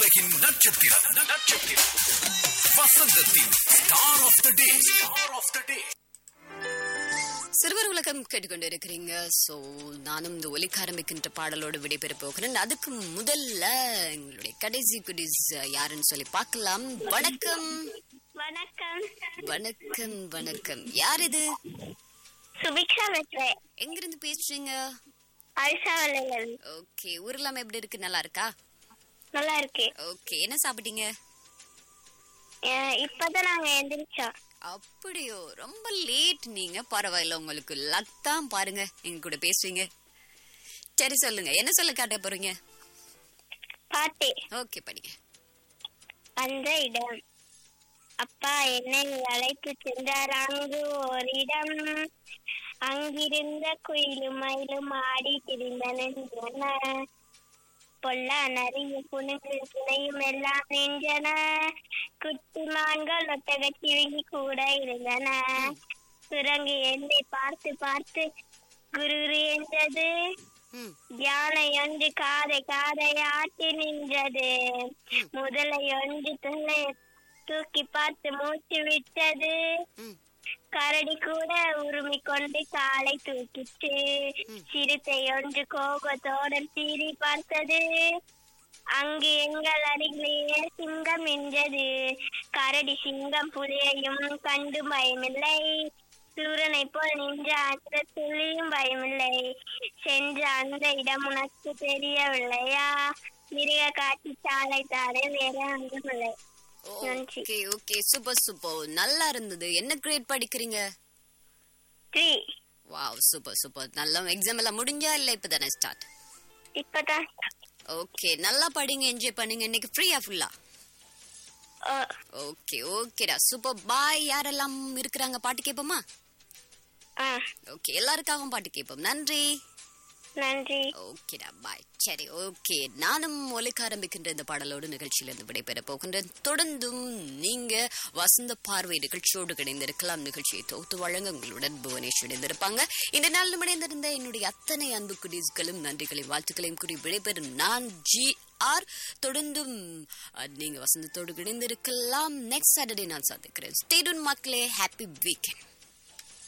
உலகின் நட்சத்திரம் நட்சத்திரம் வசந்தத்தின் star of the day star of the day சிறுவர் உலகம் கேட்டுக்கொண்டிருக்கிறீங்க சோ நானும் இந்த ஒலிக்க ஆரம்பிக்கின்ற பாடலோடு விடைபெற போகிறேன் அதுக்கு முதல்ல எங்களுடைய கடைசி குடிஸ் யாருன்னு சொல்லி பார்க்கலாம் வணக்கம் வணக்கம் வணக்கம் வணக்கம் யார் இது சுபிக்ஷா பேசுறேன் எங்கிருந்து பேசுறீங்க அல்சா வலைகள் ஓகே ஊர்லாம் எப்படி இருக்கு நல்லா இருக்கா நல்லா இருக்கு ஓகே என்ன சாப்பிட்டீங்க அஹ் இப்பதான் நாங்க எந்திரிச்சோம் அப்படியோ ரொம்ப லேட் நீங்க பரவாயில்ல உங்களுக்கு லக் தான் பாருங்க எங்க கூட பேசுவீங்க சரி சொல்லுங்க என்ன சொல்ல காட்ட போறீங்க பாட்டு ஓகே படிங்க அந்த இடம் அப்பா என்னை அழைத்து சென்றார் அங்கு ஓரிடம் அங்கிருந்த குயிலும் மயிலும் ஆடி திரிந்தன பொல்லா நரிய புனுகு துணையும் எல்லாம் நின்றன குட்டி மான்கள் ஒட்டகச்சிவிங்கி கூட இருந்தன சுரங்கு என்னை பார்த்து பார்த்து குரு என்றது ம் யானை ஒன்று காதை காதை ஆட்டி நின்றது முதலை ஒன்று தன்னை தூக்கி பார்த்து மூச்சு விட்டது ம் கரடி கூட உருமி கொண்டு காலை தூக்கிட்டு சிறுத்தை ஒன்று கோபத்தோடு சீறி பார்த்தது அங்கு எங்கள் அருகிலேயே சிங்கம் நின்றது கரடி சிங்கம் புலியையும் கண்டு பயமில்லை சூரனை போல் நின்ற அந்த துளியும் பயமில்லை சென்ற அந்த இடம் உனக்கு தெரியவில்லையா மிருக காட்சி சாலை தானே வேற அங்குமில்லை நன்றி. ஓகே ஓகே சூப்பர் சூப்பர் நல்லா இருந்தது என்ன கிரேட் படிக்கிறீங்க த்ரீ வாவ் சூப்பர் சூப்பர் நல்லா எக்ஸாம் எல்லாம் முடிஞ்சா இல்ல இப்பதானே ஸ்டார்ட் இப்பதான் ஓகே நல்லா படிங்க என்ஜாய் பண்ணுங்க இன்னைக்கு ஃப்ரீயா ஃபுல்லா ஓ, ஓகே ஓகேடா சூப்பர் பாய் யாரெல்லாம் இருக்கிறாங்க பாட்டு கேட்போமா ஆ ஓகே எல்லாருக்காகவும் பாட்டு கேட்போம் நன்றி நன்றி ஓகேடா பாய் சரி ஓகே நானும் ஒலிக்க ஆரம்பிக்கின்ற இந்த பாடலோடு நிகழ்ச்சியிலிருந்து விடைபெற போகின்றேன் தொடர்ந்தும் நீங்க வசந்த பார்வை நிகழ்ச்சியோடு கிடைந்திருக்கலாம் நிகழ்ச்சியை தொகுத்து வழங்க உங்களுடன் புவனேஷ் இணைந்திருப்பாங்க இந்த நாள் இணைந்திருந்த என்னுடைய அத்தனை அன்பு குடீஸ்களும் நன்றிகளையும் வாழ்த்துக்களையும் கூறி விடைபெறும் நான் ஜி ஆர் தொடர்ந்தும் அஹ், நீங்க வசந்தத்தோடு இணைந்திருக்கலாம் நெக்ஸ்ட் சாட்டர்டே நான் சந்திக்கிறேன் ஸ்டேடுன் மக்களே ஹாப்பி வீக்கெண்ட்